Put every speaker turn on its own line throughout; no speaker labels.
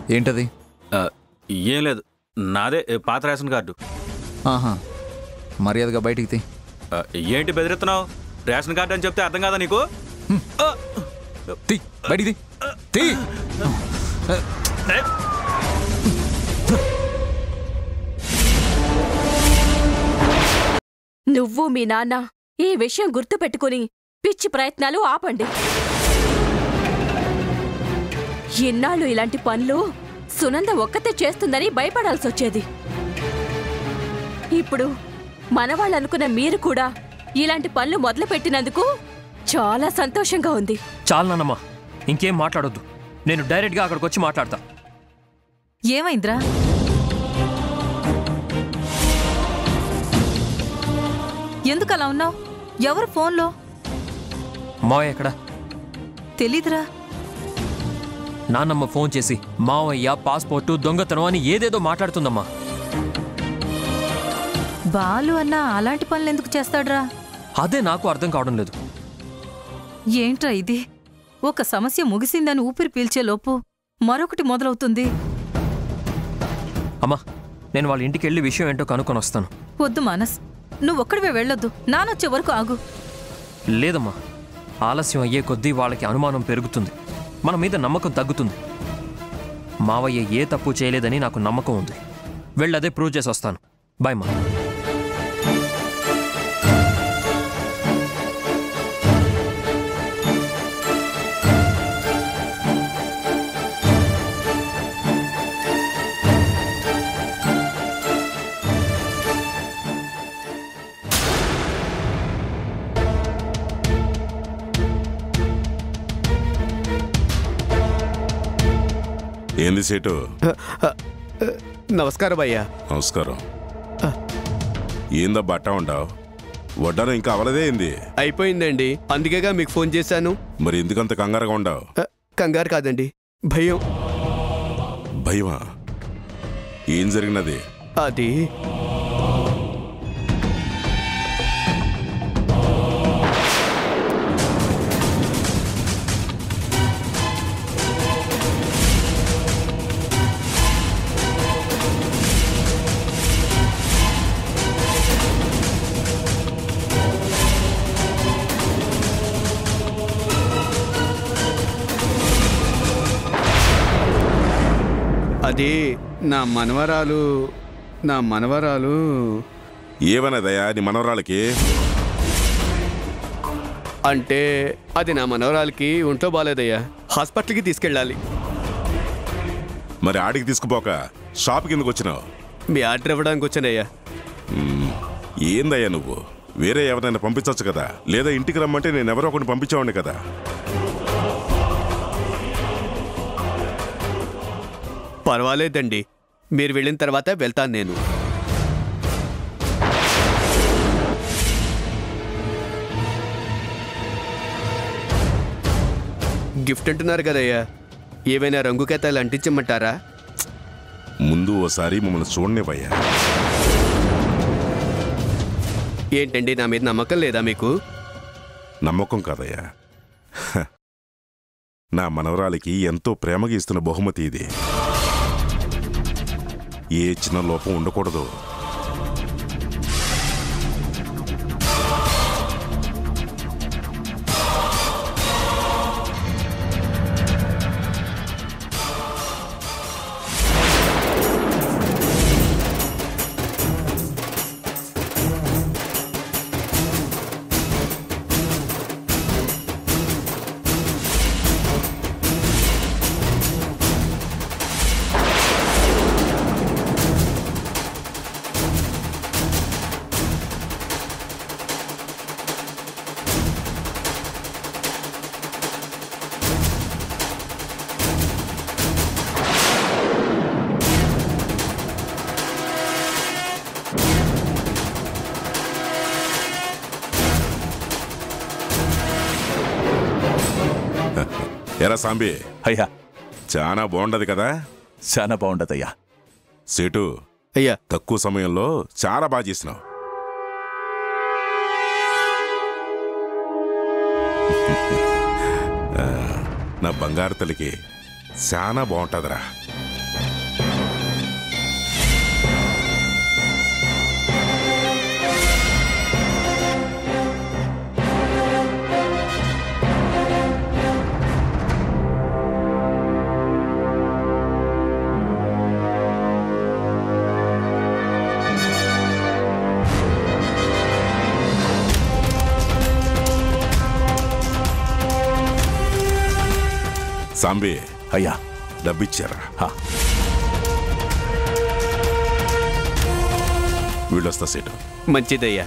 ఏంటది
ఆ, ఏం లేదు నాదే ఏ, పాత రేషన్ కార్డు
ఆహా మర్యాదగా బయటికి తీ
ఆ, ఏంటి బెదిరిస్తున్నావు రేషన్ కార్డు అని చెప్తే అర్థం కాదా నీకు ఆ,
తీ బయటికి తీ తీ
ఏ,
నువ్వు మీ నాన్న ఈ విషయం గుర్తుపెట్టుకుని పిచ్చి ప్రయత్నాలు ఆపండి ఇన్నాళ్ళు ఇలాంటి పనులు సునంద ఒక్కతే చేస్తుందని భయపడాల్సొచ్చేది ఇప్పుడు మనవాళ్ళనుకున్న మీరు కూడా ఇలాంటి పనులు మొదలుపెట్టినందుకు చాలా సంతోషంగా ఉంది
చాలు నాన్నమ్మా ఇంకేం మాట్లాడొద్దు నేను డైరెక్ట్గా అక్కడికి వచ్చి మాట్లాడతా
ఏమైందిరా ఎందుకు అలా ఉన్నావు ఎవరు ఫోన్లో
మావయ్య ఎక్కడ
తెలీదురా
నాన్నమ్మ ఫోన్ చేసి మావయ్య పాస్పోర్టు దొంగతనం అని ఏదేదో మాట్లాడుతుందమ్మా
బాలు అన్న అలాంటి పనులు ఎందుకు చేస్తాడ్రా
అదే నాకు అర్థం కావడం లేదు
ఏంట్రా ఇది ఒక సమస్య ముగిసిందని ఊపిరి పీల్చే లోపు మరొకటి మొదలవుతుంది
అమ్మా నేను వాళ్ళ ఇంటికి వెళ్ళి విషయం ఏంటో కనుక్కొని వస్తాను
వద్దు మానస్ నువ్వొక్కడివే వెళ్ళొద్దు నానొచ్చే వరకు ఆగు
లేదమ్మా ఆలస్యం అయ్యే కొద్దీ వాళ్ళకి అనుమానం పెరుగుతుంది మన మీద నమ్మకం తగ్గుతుంది మావయ్య ఏ తప్పు చేయలేదని నాకు నమ్మకం ఉంది వెళ్ళి అదే ప్రూవ్ చేసి వస్తాను బాయ్ మా
ఏంది సేటు
నమస్కారం అయ్యా
నమస్కారం ఏందా బట్ట ఉండవు వడ్డాను ఇంకా అవలదే ఏంది
అయిపోయిందండి అందుకేగా మీకు ఫోన్ చేశాను
మరి ఎందుకంత కంగారుగా ఉండవు
అ, కంగారు కాదండి భయం
భయమా ఏం జరిగినది
అది అది నా మనవరాలు నా మనవరాలు
ఏమన్నదయ్యా నీ మనవరాలకి
అంటే అది నా మనవరాలకి ఒంట్లో బాగాలేదయ్యా హాస్పిటల్కి తీసుకెళ్ళాలి
మరి ఆడికి తీసుకుపోక షాప్ కిందకు వచ్చినావు
మీ ఆర్డర్ ఇవ్వడానికి వచ్చానయ్యా
ఏందయ్యా నువ్వు వేరే ఎవరైనా పంపించవచ్చు కదా లేదా ఇంటికి రమ్మంటే నేను ఎవరో ఒకరిని పంపించేవాడిని కదా
పర్వాలేదండి మీరు వెళ్ళిన తర్వాత వెళ్తాను నేను గిఫ్ట్ అంటున్నారు కదయ్యా ఏవైనా రంగు కేతాలు అంటించమంటారా
ముందు ఓసారి మమ్మల్ని చూడనివయ్యా
ఏంటండి నా మీద నమ్మకం లేదా మీకు
నమ్మకం కాదయ్యా హ. నా మనవరాలికి ఎంతో ప్రేమగా ఇస్తున్న బహుమతి ఇది ఏ చిన్న లోపం ఉండకూడదు ఎరా సాంబి
అయ్యా
చాలా బాగుండదు కదా
చాలా బాగుండదయ్యా
సేటు
అయ్యా
తక్కువ సమయంలో చాలా బాగా చేసినావు ఆ, నా బంగారు తల్లికి చాలా బాగుంటుందిరా సాంబే
అయ్యా
డబ్బిచ్చారా
హా.
వీళ్ళొస్తా సేటు
మంచిదయ్యా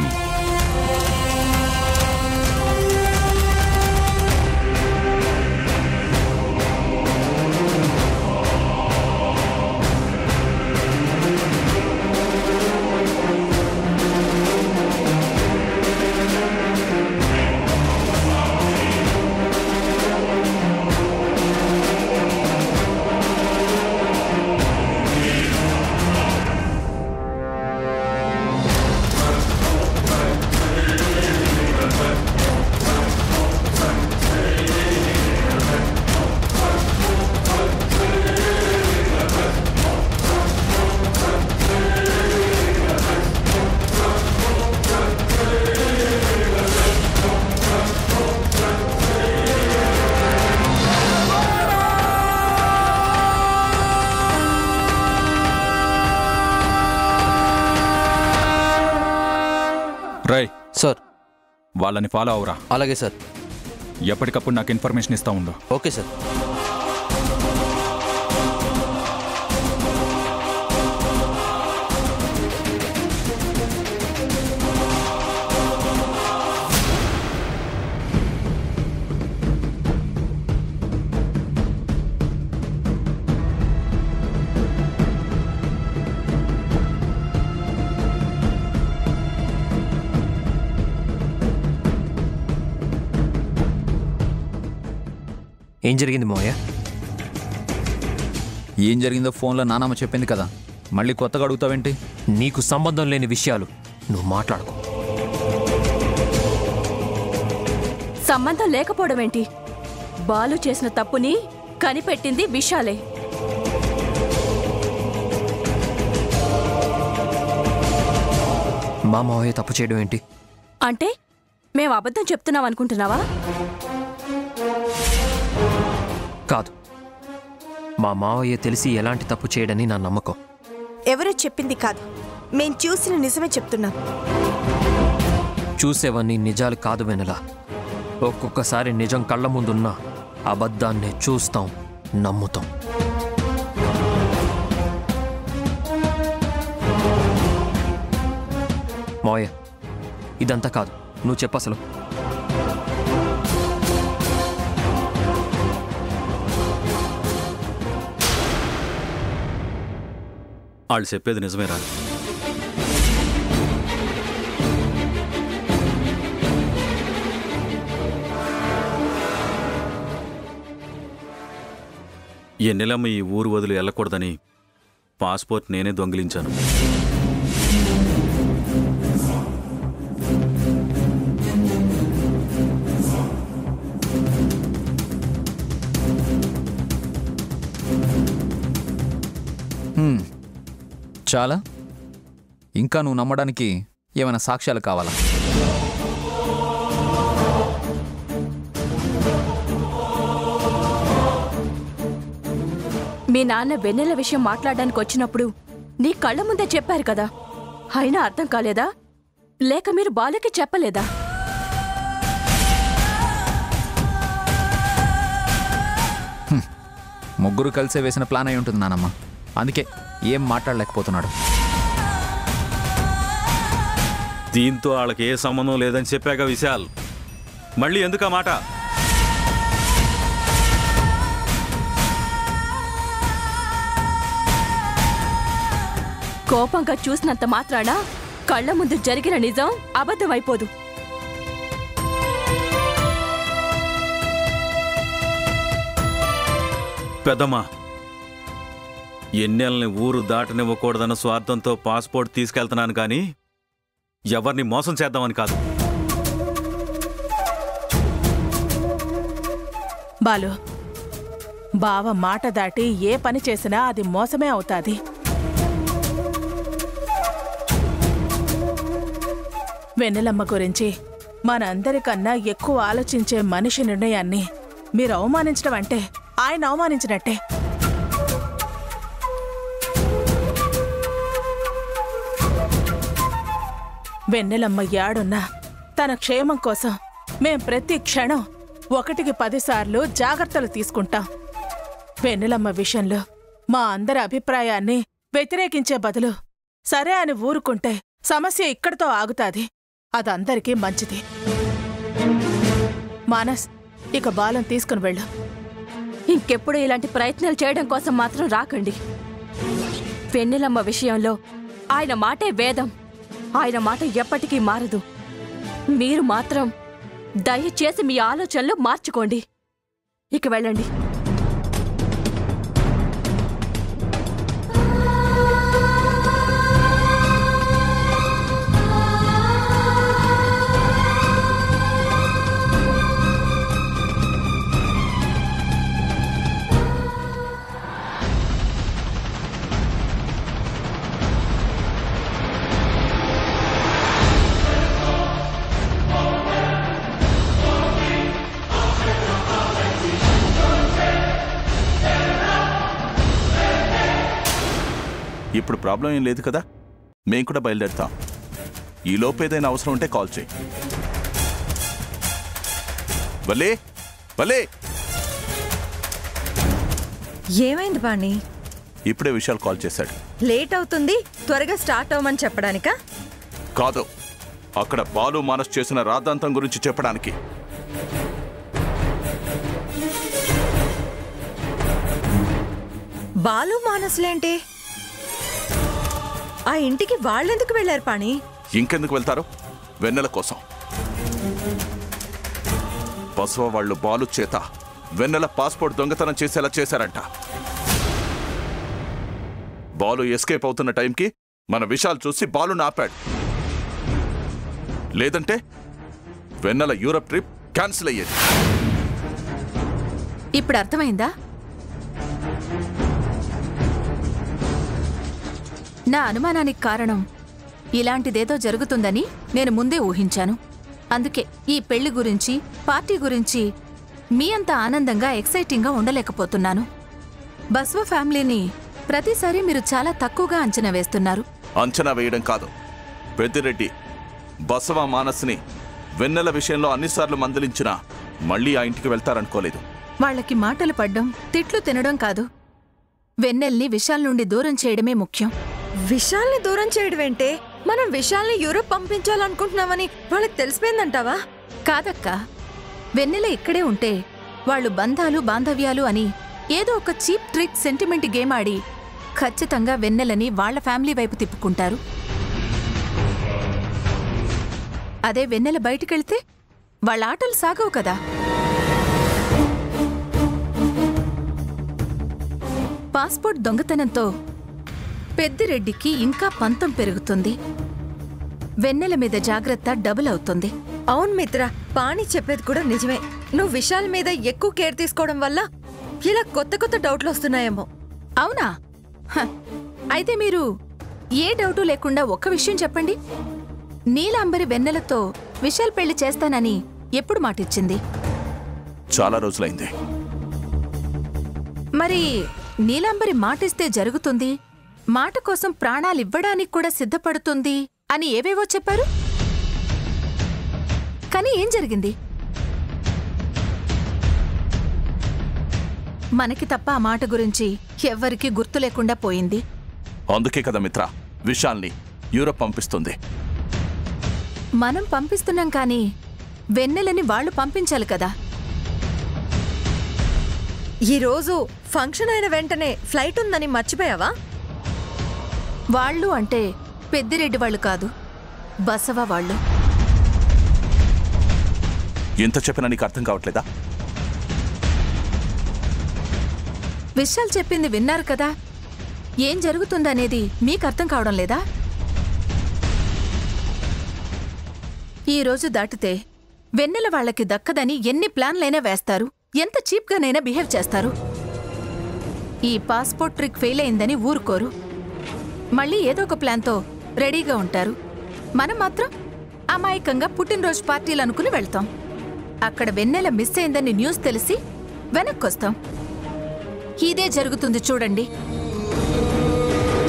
రై
సార్
వాళ్ళని ఫాలో అవరా
అలాగే సార్
ఎప్పటికప్పుడు నాకు ఇన్ఫర్మేషన్ ఇస్తా ఉండు
ఓకే సార్
ఏం జరిగింది మోయ
ఏం జరిగిందో ఫోన్లో నానమ్మ చెప్పింది కదా మళ్ళీ కొత్తగా అడుగుతావేంటి
నీకు సంబంధం లేని విషయాలు నువ్వు మాట్లాడుకో
సంబంధం లేకపోవడం ఏంటి బాలు చేసిన తప్పుని కనిపెట్టింది విశాలే
మా మావయ్య తప్పు చేయడం ఏంటి
అంటే మేము అబద్ధం చెప్తున్నాం అనుకుంటున్నావా
కాదు మా మావయ్య తెలిసి ఎలాంటి తప్పు చేయడని నా నమ్మకం
ఎవరో చెప్పింది కాదు మేం చూసిన నిజమే చెప్తున్నాం
చూసేవన్నీ నిజాలు కాదు వెనలా ఒక్కొక్కసారి నిజం కళ్ళ ముందున్న అబద్ధాన్నే చూస్తాం నమ్ముతాం మోయ ఇదంతా కాదు నువ్వు చెప్పసలు
వాళ్ళు చెప్పేది నిజమేరా ఎన్నెలమ్మ ఈ ఊరు వదిలి వెళ్ళకూడదని పాస్పోర్ట్ నేనే దొంగిలించాను
హ్మ్. చాలా ఇంకా నువ్వు నమ్మడానికి ఏమైనా సాక్ష్యాలు కావాలా
మీ నాన్న వెన్నెల విషయం మాట్లాడడానికి వచ్చినప్పుడు నీ కళ్ళ ముందే చెప్పారు కదా అయినా అర్థం కాలేదా లేక మీరు బాలుకి చెప్పలేదా
ముగ్గురు కలిసే వేసిన ప్లాన్ అయి ఉంటుంది నానమ్మ అందుకే ఏం మాట్లాడలేకపోతున్నాడు
దీంతో వాళ్ళకి ఏ సంబంధం లేదని చెప్పాక విశాల్ మళ్ళీ ఎందుకు ఆ మాట
కోపంగా చూసినంత మాత్రాన కళ్ళ ముందు జరిగిన నిజం అబద్ధమైపోదు
పెద్దమ్మా ఎన్నెల్ని ఊరు దాటనివ్వకూడదన్న స్వార్థంతో పాస్పోర్ట్ తీసుకెళ్తున్నాను కానీ ఎవరిని మోసం చేద్దామని కాదు
బాలు బావ మాట దాటి ఏ పని చేసినా అది మోసమే అవుతాది వెన్నెలమ్మ గురించి మనందరికన్నా ఎక్కువ ఆలోచించే మనిషి నిర్ణయాన్ని మీరు అవమానించడం అంటే ఆయన అవమానించినట్టే వెన్నెలమ్మ యాడున్నా తన క్షేమం కోసం మేం ప్రతి క్షణం ఒకటికి పదిసార్లు జాగ్రత్తలు తీసుకుంటాం వెన్నెలమ్మ విషయంలో మా అందరి అభిప్రాయాన్ని వ్యతిరేకించే బదులు సరే అని ఊరుకుంటే సమస్య ఇక్కడితో ఆగుతాది అదందరికీ మంచిది మానస్ ఇక బాలం తీసుకుని వెళ్ళు
ఇంకెప్పుడు ఇలాంటి ప్రయత్నాలు చేయడం కోసం మాత్రం రాకండి వెన్నెలమ్మ విషయంలో ఆయన మాటే వేదం ఆయన మాట ఎప్పటికీ మారదు మీరు మాత్రం దయచేసి మీ ఆలోచనలు మార్చుకోండి ఇక వెళ్ళండి
ఇప్పుడు ప్రాబ్లం ఏం లేదు కదా మేం కూడా బయలుదేరుతాం ఈ లోపు ఏదైనా అవసరం ఉంటే కాల్ చేయి భలే భలే
ఏమైంది బాణి
ఇప్పుడే విషయాలు కాల్ చేశాడు
లేట్ అవుతుంది త్వరగా స్టార్ట్ అవ్వమని చెప్పడానికా
కాదు అక్కడ బాలు మానస్ చేసిన రాద్ధాంతం గురించి చెప్పడానికి
బాలు మానసులేంటి ఆ ఇంటికి వాళ్ళెందుకు వెళ్ళారు పాణి
ఇంకెందుకు వెళ్తారు వెన్నెల కోసం బసవ వాళ్ళు బాలు చేత వెన్నెల పాస్పోర్ట్ దొంగతనం చేసేలా చేశారంట బాలు ఎస్కేప్ అవుతున్న టైంకి మన విషయాలు చూసి బాలును ఆపాడు లేదంటే వెన్నెల యూరప్ ట్రిప్ క్యాన్సిల్ అయ్యేది
ఇప్పుడు అర్థమైందా నా అనుమానానికి కారణం ఇలాంటిదేదో జరుగుతుందని నేను ముందే ఊహించాను అందుకే ఈ పెళ్లి గురించి పార్టీ గురించి మీ అంత ఆనందంగా ఎక్సైటింగ్గా ఉండలేకపోతున్నాను బస్వ ఫ్యామిలీని ప్రతిసారి మీరు చాలా తక్కువగా అంచనా వేస్తున్నారు
అంచనా వేయడం కాదు పెద్దిరెడ్డి బసవ మానస్ని వెన్నెల విషయంలో అన్నిసార్లు మందలించినా మళ్ళీ ఆ ఇంటికి వెళ్తారనుకోలేదు
వాళ్ళకి మాటలు పడ్డం తిట్లు తినడం కాదు వెన్నెల్ని విశాల్ నుండి దూరం చేయడమే ముఖ్యం
విశాల్ని దూరం చేయడమేంటే మనం విశాల్ని యూరోప్ పంపించాలనుకుంటున్నామని వాళ్ళకి తెలిసిపోయిందంటావా
కాదక్కా వెన్నెల ఇక్కడే ఉంటే వాళ్ళు బంధాలు బాంధవ్యాలు అని ఏదో ఒక చీప్ ట్రిక్ సెంటిమెంట్ గేమ్ ఆడి ఖచ్చితంగా వెన్నెలని వాళ్ళ ఫ్యామిలీ వైపు తిప్పుకుంటారు అదే వెన్నెల బయటికెళ్తే వాళ్ళ ఆటలు సాగవు కదా పాస్పోర్ట్ దొంగతనంతో పెద్దిరెడ్డికి ఇంకా పంతం పెరుగుతుంది వెన్నెల మీద జాగ్రత్త డబుల్ అవుతుంది
అవును మిత్ర పాణి చెప్పేది కూడా నిజమే నువ్వు విశాల్ మీద ఎక్కువ కేర్ తీసుకోవడం వల్ల ఇలా కొత్త కొత్త డౌట్లు వస్తున్నాయేమో
అవునా హ, అయితే మీరు ఏ డౌటు లేకుండా ఒక్క విషయం చెప్పండి నీలాంబరి వెన్నెలతో విశాల్ పెళ్లి చేస్తానని ఎప్పుడు మాటిచ్చింది
చాలా రోజులైంది
మరి నీలాంబరి మాటిస్తే జరుగుతుంది మాట కోసం ప్రాణాలివ్వడానికి కూడా సిద్ధపడుతుంది అని ఏవేవో చెప్పారు కానీ ఏం జరిగింది మనకి తప్ప ఆ మాట గురించి ఎవ్వరికీ గుర్తు లేకుండా పోయింది
అందుకే కదా మిత్ర విశాల్ని యూరప్ పంపిస్తుంది
మనం పంపిస్తున్నాం కానీ వెన్నెలని వాళ్ళు పంపించాలి కదా
ఈ రోజు ఫంక్షన్ అయిన వెంటనే ఫ్లైట్ ఉందని మర్చిపోయావా
వాళ్ళు అంటే పెద్దిరెడ్డి వాళ్ళు కాదు బసవ వాళ్ళు
ఎంత చెప్పినా నీకు అర్థం కావట్లేదా
విశాల్ చెప్పింది విన్నారు కదా ఏం జరుగుతుందనేది మీకు అర్థం కావడం లేదా ఈ రోజు దాటితే వెన్నెల వాళ్ళకి దక్కదని ఎన్ని ప్లాన్లైనా వేస్తారు ఎంత చీప్గానైనా బిహేవ్ చేస్తారు ఈ పాస్పోర్ట్ ట్రిక్ ఫెయిల్ అయిందని ఊరుకోరు మళ్ళీ ఏదో ఒక ప్లాన్తో రెడీగా ఉంటారు మనం మాత్రం అమాయకంగా పుట్టినరోజు పార్టీలు అనుకుని వెళ్తాం అక్కడ వెన్నెల మిస్ అయిందని న్యూస్ తెలిసి వెనక్కొస్తాం ఇదే జరుగుతుంది చూడండి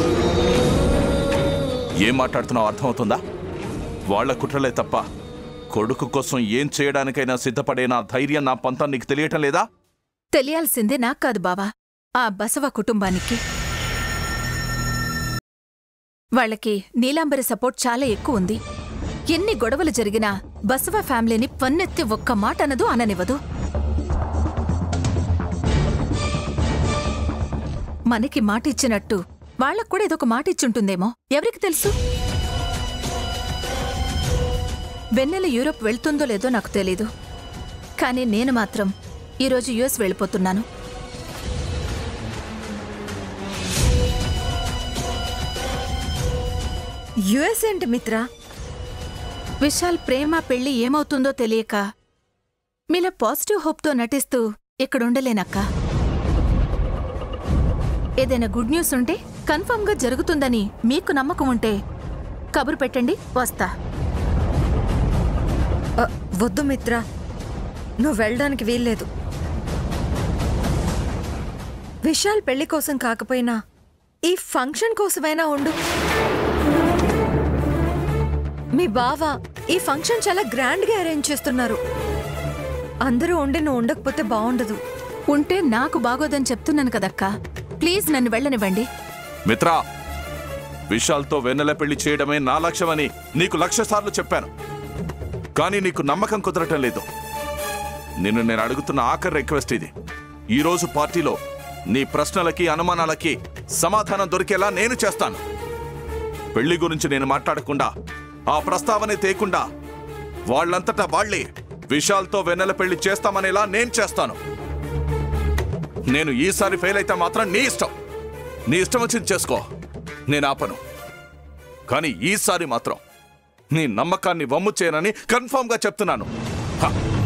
ఏం మాట్లాడుతున్నావు అర్థమవుతుందా వాళ్ళ కుట్రలే తప్ప కొడుకు కోసం ఏం చేయడానికైనా సిద్ధపడే నా ధైర్యం నా పంతం నీకు తెలియటం లేదా
తెలియాల్సిందే నాకు కాదు బావా ఆ బసవ కుటుంబానికి వాళ్ళకి నీలాంబరి సపోర్ట్ చాలా ఎక్కువ ఉంది ఎన్ని గొడవలు జరిగినా బసవ ఫ్యామిలీని పన్నెత్తి ఒక్క మాట అనదు అననివ్వదు మనకి మాట ఇచ్చినట్టు వాళ్ళకు కూడా ఏదొక మాట ఇచ్చుంటుందేమో ఎవరికి తెలుసు వెన్నెల యూరోప్ వెళ్తుందో లేదో నాకు తెలీదు కానీ నేను మాత్రం ఈరోజు యుఎస్ వెళ్ళిపోతున్నాను
యుఎస్ ఏంటి మిత్ర
విశాల్ ప్రేమ పెళ్లి ఏమవుతుందో తెలియక మీలా పాజిటివ్ హోప్తో నటిస్తూ ఇక్కడుండలేనక్క ఏదైనా గుడ్ న్యూస్ ఉంటే కన్ఫర్మ్గా జరుగుతుందని మీకు నమ్మకం ఉంటే కబురు పెట్టండి వస్తా
అ, వద్దు మిత్ర నువ్వు వెళ్ళడానికి వీల్లేదు విశాల్ పెళ్లి కోసం కాకపోయినా ఈ ఫంక్షన్ కోసమైనా ఉండు మీ బావ ఈ ఫంక్షన్ చాలా గ్రాండ్గా అరేంజ్ చేస్తున్నారు అందరూ ఉండి నువ్వు ఉండకపోతే బాగుండదు
ఉంటే నాకు బాగోదని చెప్తున్నాను కదక్కా ప్లీజ్ నన్ను వెళ్ళనివ్వండి
మిత్రా విశాల్తో వెన్నెల పెళ్లి చేయడమే నా లక్ష్యమని నీకు లక్ష సార్లు చెప్పాను కానీ నీకు నమ్మకం కుదరటం లేదు నిన్ను నేను అడుగుతున్న ఆఖరి రిక్వెస్ట్ ఇది ఈరోజు పార్టీలో నీ ప్రశ్నలకి అనుమానాలకి సమాధానం దొరికేలా నేను చేస్తాను పెళ్లి గురించి నేను మాట్లాడకుండా ఆ ప్రస్తావనే తేకుండా వాళ్ళంతటా వాళ్లే విశాల్తో వెన్నెల పెళ్లి చేస్తామనేలా నేను చేస్తాను నేను ఈసారి ఫెయిల్ అయితే మాత్రం నీ ఇష్టం నీ ఇష్టం వచ్చింది చేసుకో నేను ఆపను కానీ ఈసారి మాత్రం నీ నమ్మకాన్ని వమ్ము చేయనని కన్ఫామ్గా చెప్తున్నాను హ.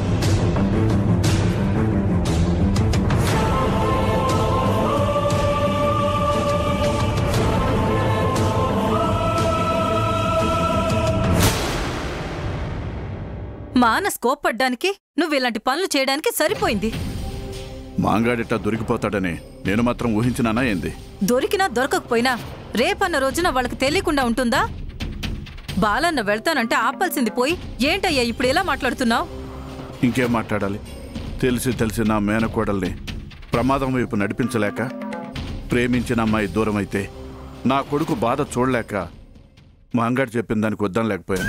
మానస్ కోప్పడ్డానికి నువ్వు ఇలాంటి పనులు చేయడానికి సరిపోయింది
మాంగాడిట దొరికిపోతాడని నేను మాత్రం ఊహించినానా ఏంది
దొరికినా దొరకకపోయినా రేపన్న రోజున వాళ్ళకి తెలియకుండా ఉంటుందా బాలన్న వెళ్తానంటే ఆపాల్సింది పోయి ఏంటయ్యా ఇప్పుడు ఎలా మాట్లాడుతున్నావు
ఇంకేం మాట్లాడాలి తెలిసి తెలిసి నా మేనకోడల్ని ప్రమాదం వైపు నడిపించలేక ప్రేమించిన అమ్మాయి దూరం అయితే నా కొడుకు బాధ చూడలేక మా అంగడి చెప్పిన దానికి వద్దాం లేకపోయాను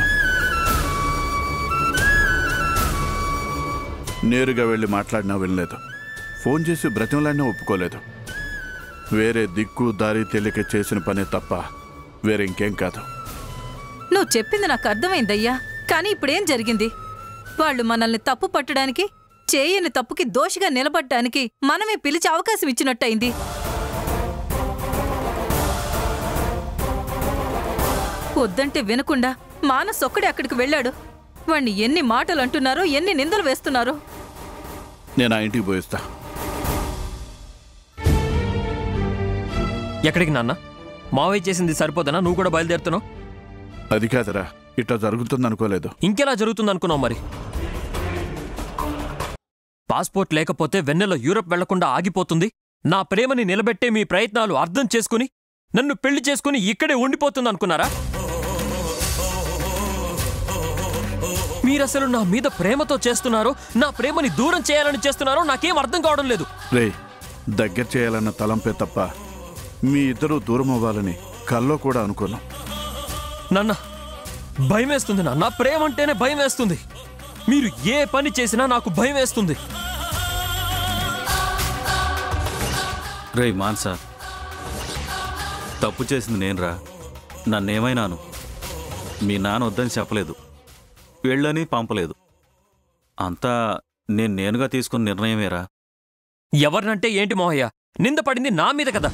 నేరుగా వెళ్ళి మాట్లాడినా వెళ్ళలేదు ఫోన్ చేసి బ్రతిమలాడినా ఒప్పుకోలేదు వేరే దిక్కు దారి తెలియక చేసిన పనే తప్ప వేరే ఇంకేం కాదు
నువ్వు చెప్పింది నాకు అర్థమైందయ్యా కానీ ఇప్పుడేం జరిగింది వాళ్ళు మనల్ని తప్పు పట్టడానికి చేయని తప్పుకి దోషిగా నిలబడ్డానికి మనమే పిలిచి అవకాశం ఇచ్చినట్టయింది వద్దంటే వినకుండా మానస్ ఒక్కడే అక్కడికి వెళ్ళాడు వాణ్ణి ఎన్ని మాటలు అంటున్నారో ఎన్ని నిందలు వేస్తున్నారో
నేను ఆ ఇంటికి పోయిస్తా
ఎక్కడికి నాన్న మావయ్య చేసింది సరిపోదనా నువ్వు కూడా బయలుదేరుతున్నావు
అది కాదురా ఇట్లా జరుగుతుంది అనుకోలేదు
ఇంకెలా జరుగుతుంది అనుకున్నావు మరి పాస్పోర్ట్ లేకపోతే వెన్నెల యూరప్ వెళ్లకుండా ఆగిపోతుంది నా ప్రేమని నిలబెట్టే మీ ప్రయత్నాలు అర్థం చేసుకుని నన్ను పెళ్లి చేసుకుని ఇక్కడే ఉండిపోతుంది అనుకున్నారా మీరసలు నా మీద ప్రేమతో చేస్తున్నారో నా ప్రేమని దూరం చేయాలని చేస్తున్నారో నాకేం అర్థం కావడం లేదు
రే దగ్గర చేయాలన్న తలంపే తప్ప మీ ఇద్దరూ దూరం అవ్వాలని కల్లో కూడా అనుకోను
నాన్న భయం వేస్తుంది నాన్న ప్రేమ అంటేనే భయం వేస్తుంది మీరు ఏ పని చేసినా నాకు భయం వేస్తుంది
రేయ్ మాన్సా తప్పు చేసింది నేనురా నన్నేమైనాను మీ నాన్న వద్దని చెప్పలేదు వెళ్ళని పంపలేదు అంతా నేను నేనుగా తీసుకున్న నిర్ణయమేరా
ఎవరినంటే ఏంటి మోహయ్య నింద పడింది నా మీద కదా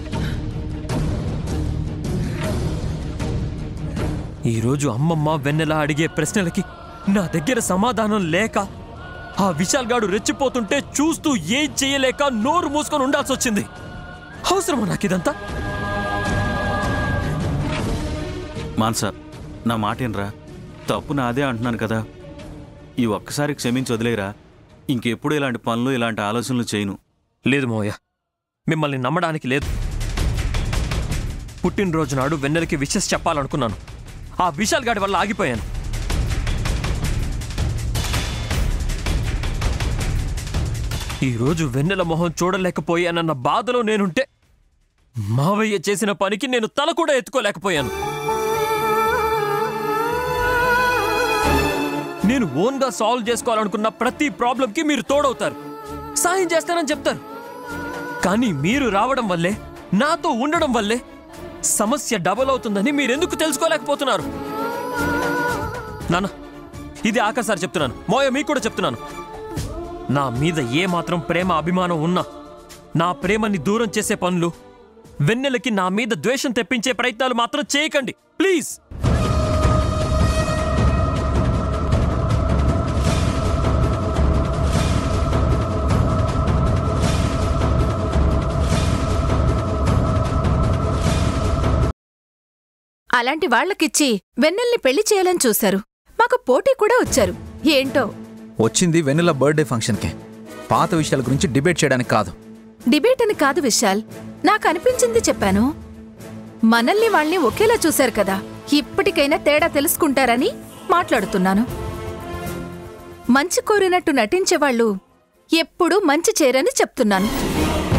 ఈరోజు అమ్మమ్మ వెన్నెల అడిగే ప్రశ్నలకి నా దగ్గర సమాధానం లేక ఆ విశాల్ గాడు రెచ్చిపోతుంటే చూస్తూ ఏం చేయలేక నోరు మూసుకొని ఉండాల్సి వచ్చింది అవసరమా నాకిదంతా
మాన్సా నా మాటేనరా తప్పు నాదే అంటున్నాను కదా ఈ ఒక్కసారి క్షమించి వదిలేరా ఇంకెప్పుడు ఇలాంటి పనులు ఇలాంటి ఆలోచనలు చేయను
లేదు మోయ మిమ్మల్ని నమ్మడానికి లేదు పుట్టినరోజు నాడు వెన్నెలకి విషెస్ చెప్పాలనుకున్నాను ఆ విశాల్ గాడి వల్ల ఆగిపోయాను ఈరోజు వెన్నెల మొహం చూడలేకపోయానన్న బాధలో నేనుంటే మావయ్య చేసిన పనికి నేను తల కూడా ఎత్తుకోలేకపోయాను నేను ఓన్గా సాల్వ్ చేసుకోవాలనుకున్న ప్రతి ప్రాబ్లంకి మీరు తోడవుతారు సాయం చేస్తానని చెప్తారు కానీ మీరు రావడం వల్లే నాతో ఉండడం వల్లే సమస్య డబల్ అవుతుందని మీరెందుకు తెలుసుకోలేకపోతున్నారు నాన్న ఇది ఆఖరిసారి చెప్తున్నాను మోయ మీకు కూడా చెప్తున్నాను నా మీద ఏ మాత్రం ప్రేమ అభిమానం ఉన్నా నా ప్రేమని దూరం చేసే పనులు వెన్నెలకి నా మీద ద్వేషం తెప్పించే ప్రయత్నాలు మాత్రం చేయకండి ప్లీజ్
అలాంటి వాళ్ళకిచ్చి వెన్నెల్ని పెళ్లి చేయాలని చూశారు మాకు పోటీ కూడా వచ్చారు ఏంటో
వచ్చింది వెన్నెల బర్త్డే ఫంక్షన్కి పాత విషయాల గురించి డిబేట్ చేయడానికి కాదు
డిబేట్ అని కాదు విశాల్ నాకు అనిపించింది చెప్పాను మనల్ని వాళ్ళని ఒకేలా చూశారు కదా ఇప్పటికైనా తేడా తెలుసుకుంటారని మాట్లాడుతున్నాను మంచి కోరినట్టు నటించేవాళ్ళు ఎప్పుడూ మంచి చేరని చెప్తున్నాను